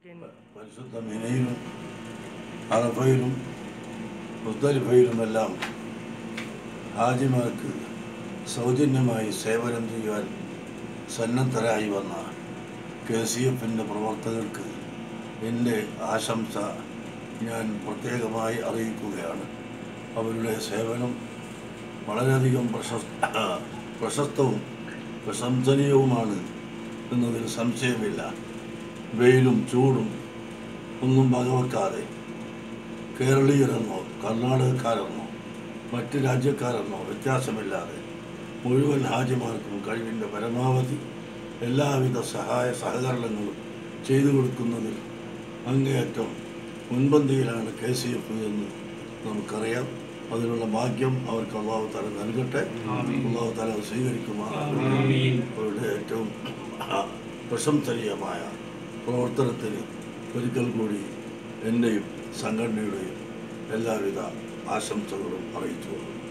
പരിശുദ്ധ മിനയിലും അറഫയിലും മുസ്തലിഫയിലുമെല്ലാം ഹാജിമാർക്ക് സൗജന്യമായി സേവനം ചെയ്യുവാൻ സന്നദ്ധരായി വന്ന കെ സി എഫിൻ്റെ പ്രവർത്തകർക്ക് എൻ്റെ ആശംസ ഞാൻ പ്രത്യേകമായി അറിയിക്കുകയാണ് അവരുടെ സേവനം വളരെയധികം പ്രശസ്ത പ്രശസ്തവും പ്രശംസനീയവുമാണ് എന്നതിൽ സംശയമില്ല വെയിലും ചൂടും ഒന്നും വകവെക്കാതെ കേരളീയരെന്നോ കർണാടകക്കാരെന്നോ മറ്റ് രാജ്യക്കാരെന്നോ വ്യത്യാസമില്ലാതെ മുഴുവൻ ഹാജിമാർക്കും കഴിവിൻ്റെ പരമാവധി എല്ലാവിധ സഹായ സഹകരണങ്ങളും ചെയ്തു കൊടുക്കുന്നതിൽ അങ്ങേയറ്റം മുൻപന്തിയിലാണ് കെ സി എഫ് എന്ന് നമുക്കറിയാം അതിനുള്ള ഭാഗ്യം അവർക്ക് അള്ളാഹു തല നൽകട്ടെ അള്ളാഹു തല സ്വീകരിക്കുമാറാകട്ടെ അവരുടെ ഏറ്റവും ആ, പ്രശംസനീയമായ പ്രവർത്തനത്തിന് ഒരിക്കൽ കൂടി എൻ്റെയും സംഘടനയുടെയും എല്ലാവിധ ആശംസകളും അറിയിച്ചു കൊള്ളുന്നു